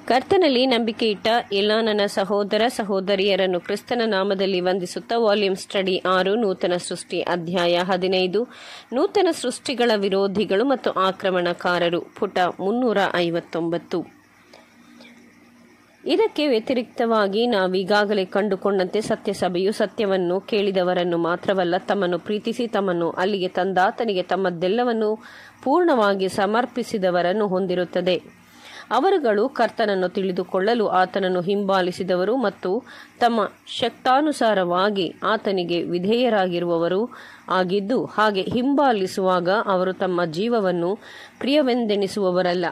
ಕರ್ತನಲ್ಲಿ ನಂಬಿಕೆ ಇಟ್ಟ ಎಲ್ಲ ನನ್ನ ಸಹೋದರ ಸಹೋದರಿಯರನ್ನು ಕ್ರಿಸ್ತನ ನಾಮದಲ್ಲಿ ವಂದಿಸುತ್ತಾ ವಾಲ್ಯೂಮ್ ಸ್ಟಡಿ ಆರು ನೂತನ ಸೃಷ್ಟಿ ಅಧ್ಯಾಯ ಹದಿನೈದು ನೂತನ ಸೃಷ್ಟಿಗಳ ವಿರೋಧಿಗಳು ಮತ್ತು ಆಕ್ರಮಣಕಾರರು ಪುಟ ಮುನ್ನೂರ ಐವತ್ತೊಂಬತ್ತು ಇದಕ್ಕೆ ವ್ಯತಿರಿಕ್ತವಾಗಿ ನಾವೀಗಾಗಲೇ ಕಂಡುಕೊಂಡಂತೆ ಸತ್ಯಸಭೆಯು ಸತ್ಯವನ್ನು ಕೇಳಿದವರನ್ನು ಮಾತ್ರವಲ್ಲ ತಮ್ಮನ್ನು ಪ್ರೀತಿಸಿ ತಮ್ಮನ್ನು ಅಲ್ಲಿಗೆ ತಂದಾತನಿಗೆ ತಮ್ಮದೆಲ್ಲವನ್ನು ಪೂರ್ಣವಾಗಿ ಸಮರ್ಪಿಸಿದವರನ್ನು ಹೊಂದಿರುತ್ತದೆ ಅವರುಗಳು ಕರ್ತನನ್ನು ತಿಳಿದುಕೊಳ್ಳಲು ಆತನನ್ನು ಹಿಂಬಾಲಿಸಿದವರು ಮತ್ತು ತಮ್ಮ ಶಕ್ತಾನುಸಾರವಾಗಿ ಆತನಿಗೆ ವಿಧೇಯರಾಗಿರುವವರು ಆಗಿದ್ದು ಹಾಗೆ ಹಿಂಬಾಲಿಸುವಾಗ ಅವರು ತಮ್ಮ ಜೀವವನ್ನು ಪ್ರಿಯವೆಂದೆನಿಸುವವರಲ್ಲ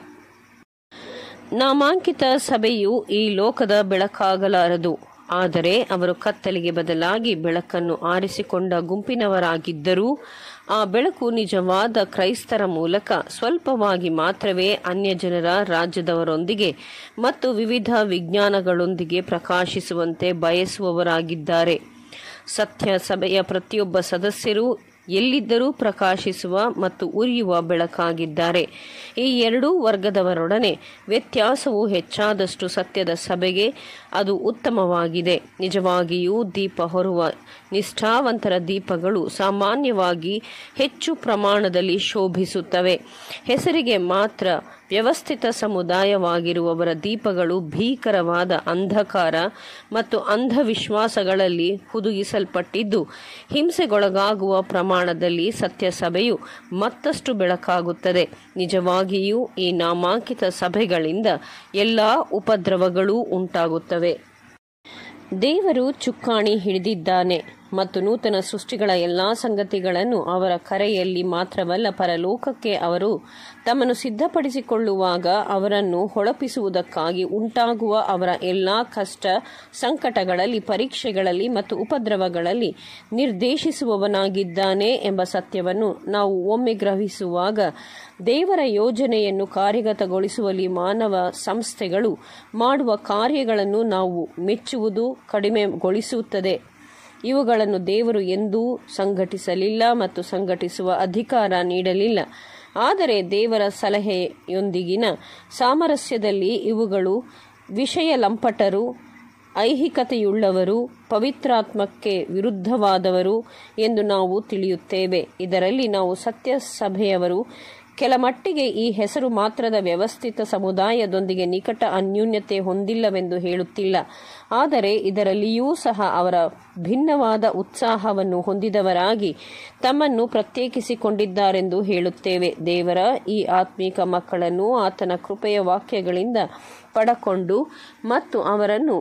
ನಾಮಾಂಕಿತ ಸಭೆಯು ಈ ಲೋಕದ ಬೆಳಕಾಗಲಾರದು ಆದರೆ ಅವರು ಕತ್ತಲಿಗೆ ಬದಲಾಗಿ ಬೆಳಕನ್ನು ಆರಿಸಿಕೊಂಡ ಗುಂಪಿನವರಾಗಿದ್ದರೂ ಆ ಬೆಳಕು ನಿಜವಾದ ಕ್ರೈಸ್ತರ ಮೂಲಕ ಸ್ವಲ್ಪವಾಗಿ ಮಾತ್ರವೇ ಅನ್ಯಜನರ ರಾಜ್ಯದವರೊಂದಿಗೆ ಮತ್ತು ವಿವಿಧ ವಿಜ್ಞಾನಗಳೊಂದಿಗೆ ಪ್ರಕಾಶಿಸುವಂತೆ ಬಯಸುವವರಾಗಿದ್ದಾರೆ ಸತ್ಯ ಸಭೆಯ ಪ್ರತಿಯೊಬ್ಬ ಸದಸ್ಯರು ಎಲ್ಲಿದ್ದರೂ ಪ್ರಕಾಶಿಸುವ ಮತ್ತು ಉರಿಯುವ ಬೆಳಕಾಗಿದ್ದಾರೆ ಈ ಎರಡೂ ವರ್ಗದವರೊಡನೆ ವ್ಯತ್ಯಾಸವು ಹೆಚ್ಚಾದಷ್ಟು ಸತ್ಯದ ಸಭೆಗೆ ಅದು ಉತ್ತಮವಾಗಿದೆ ನಿಜವಾಗಿಯೂ ದೀಪ ಹೊರುವ ನಿಷ್ಠಾವಂತರ ದೀಪಗಳು ಸಾಮಾನ್ಯವಾಗಿ ಹೆಚ್ಚು ಪ್ರಮಾಣದಲ್ಲಿ ಶೋಭಿಸುತ್ತವೆ ಹೆಸರಿಗೆ ಮಾತ್ರ ವ್ಯವಸ್ಥಿತ ಸಮುದಾಯವಾಗಿರುವವರ ದೀಪಗಳು ಭೀಕರವಾದ ಅಂಧಕಾರ ಮತ್ತು ಅಂಧವಿಶ್ವಾಸಗಳಲ್ಲಿ ಹುದುಗಿಸಲ್ಪಟ್ಟಿದ್ದು ಹಿಂಸೆಗೊಳಗಾಗುವ ಪ್ರಮಾಣದಲ್ಲಿ ಸತ್ಯ ಸಭೆಯು ಮತ್ತಷ್ಟು ಬೆಳಕಾಗುತ್ತದೆ ನಿಜವಾಗಿಯೂ ಈ ನಾಮಾಂಕಿತ ಸಭೆಗಳಿಂದ ಎಲ್ಲ ಉಪದ್ರವಗಳೂ ಉಂಟಾಗುತ್ತವೆ ದೇವರು ಚುಕ್ಕಾಣಿ ಹಿಡಿದಿದ್ದಾನೆ ಮತ್ತು ನೂತನ ಸೃಷ್ಟಿಗಳ ಎಲ್ಲಾ ಸಂಗತಿಗಳನ್ನು ಅವರ ಕರೆಯಲ್ಲಿ ಮಾತ್ರವಲ್ಲ ಪರಲೋಕಕ್ಕೆ ಅವರು ತಮ್ಮನ್ನು ಸಿದ್ಧಪಡಿಸಿಕೊಳ್ಳುವಾಗ ಅವರನ್ನು ಹೊಳಪಿಸುವುದಕ್ಕಾಗಿ ಉಂಟಾಗುವ ಅವರ ಎಲ್ಲಾ ಕಷ್ಟ ಸಂಕಟಗಳಲ್ಲಿ ಪರೀಕ್ಷೆಗಳಲ್ಲಿ ಮತ್ತು ಉಪದ್ರವಗಳಲ್ಲಿ ನಿರ್ದೇಶಿಸುವವನಾಗಿದ್ದಾನೆ ಎಂಬ ಸತ್ಯವನ್ನು ನಾವು ಒಮ್ಮೆ ಗ್ರಹಿಸುವಾಗ ದೇವರ ಯೋಜನೆಯನ್ನು ಕಾರ್ಯಗತಗೊಳಿಸುವಲ್ಲಿ ಮಾನವ ಸಂಸ್ಥೆಗಳು ಮಾಡುವ ಕಾರ್ಯಗಳನ್ನು ನಾವು ಮೆಚ್ಚುವುದು ಕಡಿಮೆಗೊಳಿಸುತ್ತದೆ ಇವುಗಳನ್ನು ದೇವರು ಎಂದೂ ಸಂಘಟಿಸಲಿಲ್ಲ ಮತ್ತು ಸಂಘಟಿಸುವ ಅಧಿಕಾರ ನೀಡಲಿಲ್ಲ ಆದರೆ ದೇವರ ಸಲಹೆಯೊಂದಿಗಿನ ಸಾಮರಸ್ಯದಲ್ಲಿ ಇವುಗಳು ವಿಷಯ ಲಂಪಟರು ಐಹಿಕತೆಯುಳ್ಳವರು ಪವಿತ್ರಾತ್ಮಕ್ಕೆ ವಿರುದ್ಧವಾದವರು ಎಂದು ನಾವು ತಿಳಿಯುತ್ತೇವೆ ಇದರಲ್ಲಿ ನಾವು ಸತ್ಯ ಸಭೆಯವರು ಕೆಲಮಟ್ಟಿಗೆ ಈ ಹೆಸರು ಮಾತ್ರದ ವ್ಯವಸ್ಥಿತ ಸಮುದಾಯದೊಂದಿಗೆ ನಿಕಟ ಅನ್ಯೂನ್ಯತೆ ಹೊಂದಿಲ್ಲವೆಂದು ಹೇಳುತ್ತಿಲ್ಲ ಆದರೆ ಇದರಲ್ಲಿಯೂ ಸಹ ಅವರ ಭಿನ್ನವಾದ ಉತ್ಸಾಹವನ್ನು ಹೊಂದಿದವರಾಗಿ ತಮ್ಮನ್ನು ಪ್ರತ್ಯೇಕಿಸಿಕೊಂಡಿದ್ದಾರೆಂದು ಹೇಳುತ್ತೇವೆ ದೇವರ ಈ ಆತ್ಮೀಕ ಮಕ್ಕಳನ್ನು ಆತನ ಕೃಪೆಯ ವಾಕ್ಯಗಳಿಂದ ಪಡಕೊಂಡು ಮತ್ತು ಅವರನ್ನು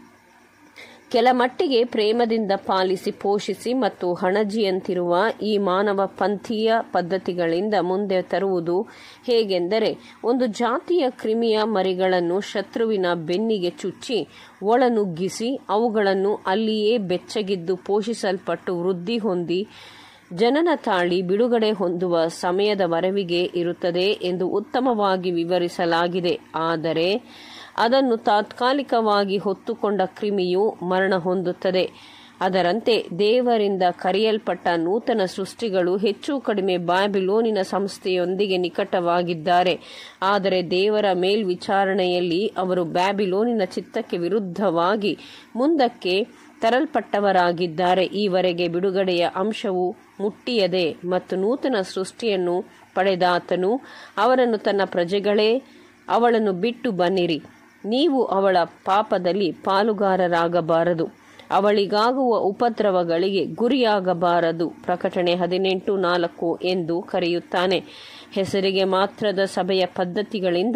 ಕೆಲಮಟ್ಟಿಗೆ ಪ್ರೇಮದಿಂದ ಪಾಲಿಸಿ ಪೋಷಿಸಿ ಮತ್ತು ಹಣಜಿಯಂತಿರುವ ಈ ಮಾನವ ಪಂಥೀಯ ಪದ್ಧತಿಗಳಿಂದ ಮುಂದೆ ತರುವುದು ಹೇಗೆಂದರೆ ಒಂದು ಜಾತಿಯ ಕ್ರಿಮಿಯ ಮರಿಗಳನ್ನು ಶತ್ರುವಿನ ಬೆನ್ನಿಗೆ ಚುಚ್ಚಿ ಒಳನುಗ್ಗಿಸಿ ಅವುಗಳನ್ನು ಅಲ್ಲಿಯೇ ಬೆಚ್ಚಗಿದ್ದು ಪೋಷಿಸಲ್ಪಟ್ಟು ವೃದ್ಧಿ ಹೊಂದಿ ಜನನ ತಾಳಿ ಬಿಡುಗಡೆ ಹೊಂದುವ ಸಮಯದವರೆವಿಗೆ ಇರುತ್ತದೆ ಎಂದು ಉತ್ತಮವಾಗಿ ವಿವರಿಸಲಾಗಿದೆ ಆದರೆ ಅದನ್ನು ತಾತ್ಕಾಲಿಕವಾಗಿ ಹೊತ್ತುಕೊಂಡ ಕ್ರಿಮಿಯು ಮರಣ ಹೊಂದುತ್ತದೆ ಅದರಂತೆ ದೇವರಿಂದ ಕರೆಯಲ್ಪಟ್ಟ ನೂತನ ಸೃಷ್ಟಿಗಳು ಹೆಚ್ಚು ಕಡಿಮೆ ಬ್ಯಾಬಿಲೋನಿನ ಸಂಸ್ಥೆಯೊಂದಿಗೆ ನಿಕಟವಾಗಿದ್ದಾರೆ ಆದರೆ ದೇವರ ಮೇಲ್ವಿಚಾರಣೆಯಲ್ಲಿ ಅವರು ಬ್ಯಾಬಿಲೋನಿನ ಚಿತ್ತಕ್ಕೆ ವಿರುದ್ಧವಾಗಿ ಮುಂದಕ್ಕೆ ತರಲ್ಪಟ್ಟವರಾಗಿದ್ದಾರೆ ಈವರೆಗೆ ಬಿಡುಗಡೆಯ ಅಂಶವು ಮುಟ್ಟಿಯದೆ ಮತ್ತು ನೂತನ ಸೃಷ್ಟಿಯನ್ನು ಪಡೆದಾತನು ಅವರನ್ನು ತನ್ನ ಪ್ರಜೆಗಳೇ ಅವಳನ್ನು ಬಿಟ್ಟು ಬನ್ನಿರಿ ನೀವು ಅವಳ ಪಾಪದಲ್ಲಿ ಪಾಲುಗಾರರಾಗಬಾರದು ಅವಳಿಗಾಗುವ ಉಪದ್ರವಗಳಿಗೆ ಗುರಿಯಾಗಬಾರದು ಪ್ರಕಟಣೆ ಹದಿನೆಂಟು ನಾಲ್ಕು ಎಂದು ಕರೆಯುತ್ತಾನೆ ಹೆಸರಿಗೆ ಮಾತ್ರದ ಸಭೆಯ ಪದ್ಧತಿಗಳಿಂದ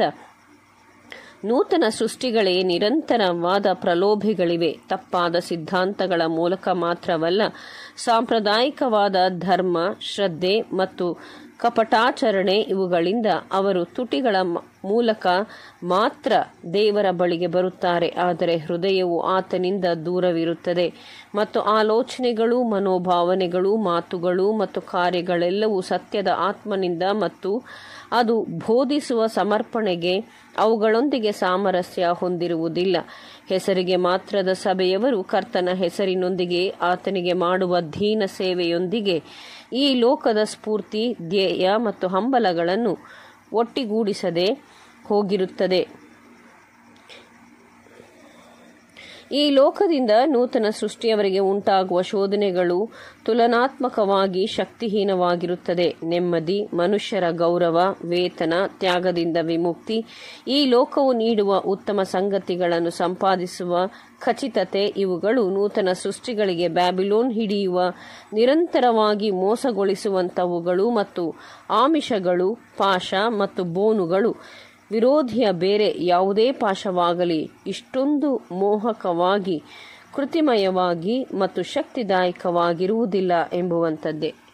ನೂತನ ಸೃಷ್ಟಿಗಳೇ ನಿರಂತರವಾದ ಪ್ರಲೋಭೆಗಳಿವೆ ತಪ್ಪಾದ ಸಿದ್ಧಾಂತಗಳ ಮೂಲಕ ಮಾತ್ರವಲ್ಲ ಸಾಂಪ್ರದಾಯಿಕವಾದ ಧರ್ಮ ಶ್ರದ್ಧೆ ಮತ್ತು ಕಪಟಾಚರಣೆ ಇವುಗಳಿಂದ ಅವರು ತುಟಿಗಳ ಮೂಲಕ ಮಾತ್ರ ದೇವರ ಬಳಿಗೆ ಬರುತ್ತಾರೆ ಆದರೆ ಹೃದಯವು ಆತನಿಂದ ದೂರವಿರುತ್ತದೆ ಮತ್ತು ಆಲೋಚನೆಗಳು ಮನೋಭಾವನೆಗಳು ಮಾತುಗಳು ಮತ್ತು ಕಾರ್ಯಗಳೆಲ್ಲವೂ ಸತ್ಯದ ಆತ್ಮನಿಂದ ಮತ್ತು ಅದು ಬೋಧಿಸುವ ಸಮರ್ಪಣೆಗೆ ಅವುಗಳೊಂದಿಗೆ ಸಾಮರಸ್ಯ ಹೊಂದಿರುವುದಿಲ್ಲ ಹೆಸರಿಗೆ ಮಾತ್ರದ ಸಭೆಯವರು ಕರ್ತನ ಹೆಸರಿನೊಂದಿಗೆ ಆತನಿಗೆ ಮಾಡುವ ದೀನ ಸೇವೆಯೊಂದಿಗೆ ಈ ಲೋಕದ ಸ್ಫೂರ್ತಿ ಧ್ಯೇಯ ಮತ್ತು ಹಂಬಲಗಳನ್ನು ಒಟ್ಟಿಗೂಡಿಸದೆ ಹೋಗಿರುತ್ತದೆ ಈ ಲೋಕದಿಂದ ನೂತನ ಸೃಷ್ಟಿಯವರಿಗೆ ಉಂಟಾಗುವ ಶೋಧನೆಗಳು ತುಲನಾತ್ಮಕವಾಗಿ ಶಕ್ತಿಹೀನವಾಗಿರುತ್ತದೆ ನೆಮ್ಮದಿ ಮನುಷ್ಯರ ಗೌರವ ವೇತನ ತ್ಯಾಗದಿಂದ ವಿಮುಕ್ತಿ ಈ ಲೋಕವು ನೀಡುವ ಉತ್ತಮ ಸಂಗತಿಗಳನ್ನು ಸಂಪಾದಿಸುವ ಖಚಿತತೆ ಇವುಗಳು ನೂತನ ಸೃಷ್ಟಿಗಳಿಗೆ ಬ್ಯಾಬಿಲೋನ್ ಹಿಡಿಯುವ ನಿರಂತರವಾಗಿ ಮೋಸಗೊಳಿಸುವಂಥವುಗಳು ಮತ್ತು ಆಮಿಷಗಳು ಪಾಶ ಮತ್ತು ಬೋನುಗಳು ವಿರೋಧಿಯ ಬೇರೆ ಯಾವುದೇ ಪಾಶವಾಗಲಿ ಇಷ್ಟೊಂದು ಮೋಹಕವಾಗಿ ಕೃತಿಮಯವಾಗಿ ಮತ್ತು ಶಕ್ತಿದಾಯಕವಾಗಿರುವುದಿಲ್ಲ ಎಂಬುವಂಥದ್ದೇ